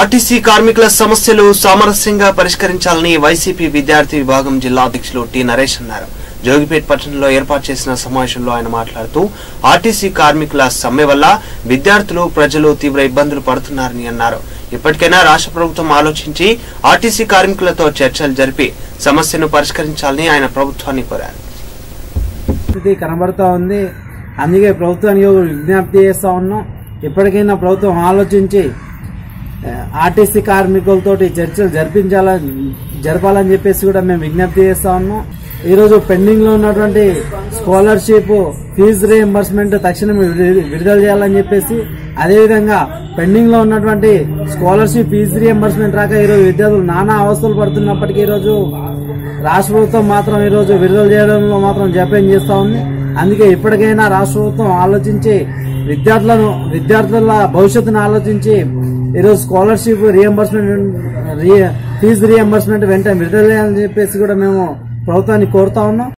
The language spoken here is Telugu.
ఆర్టీసీ కార్మికుల సమస్యలు సామరస్యంగా పరిష్కరించాలని వైసీపీ విద్యార్థి విభాగం జిల్లా అధ్యక్షులు టి నరేష్ అన్నారు జోగిపేట్ పట్టణంలో ఏర్పాటు చేసిన సమావేశంలో ఆయన మాట్లాడుతూ ఆర్టీసీ కార్మికుల సమ్మె వల్ల విద్యార్థులు ప్రజలు తీవ్ర ఇబ్బందులు పడుతున్నారని అన్నారు ఇప్పటికైనా రాష్ట్ర ప్రభుత్వం ఆలోచించి ఆర్టీసీ కార్మికులతో చర్చలు జరిపి సమస్యను పరిష్కరించాలని ఆయన ప్రభుత్వాన్ని కోరారు పరిస్థితి కనబడుతూ ఉంది అందుకే ప్రభుత్వానికి ఒక విజ్ఞప్తి చేస్తా ఉన్నాం ఇప్పటికైనా ప్రభుత్వం ఆలోచించి ఆ, ఆర్టీసీ కార్మికులతోటి చర్చలు జరిపించాలని జరపాలని చెప్పేసి కూడా మేము విజ్ఞప్తి చేస్తా ఉన్నాం ఈరోజు పెండింగ్ లో ఉన్నటువంటి స్కాలర్షిప్ ఫీజు రీఎంబర్స్మెంట్ తక్షణం విడుదల విడుదల చేయాలని చెప్పేసి అదేవిధంగా పెండింగ్ లో ఉన్నటువంటి స్కాలర్షిప్ ఫీజు రీఎంబర్స్మెంట్ రాక ఈరోజు విద్యార్థులు నానా అవస్థలు పడుతున్నప్పటికీ ఈరోజు రాష్ట్ర ప్రభుత్వం మాత్రం ఈరోజు విడుదల చేయడంలో మాత్రం జాప్యం చేస్తా ఉంది అందుకే ఇప్పటికైనా రాష్ట్ర ప్రభుత్వం ఆలోచించి విద్యార్థులను విద్యార్థుల భవిష్యత్తును ఆలోచించి ఈరోజు స్కాలర్షిప్ రియంబర్స్మెంట్ ఫీజు రియంబర్స్మెంట్ వెంటనే విడుదల చేయాలని చెప్పేసి కూడా మేము ప్రభుత్వాన్ని కోరుతా ఉన్నాం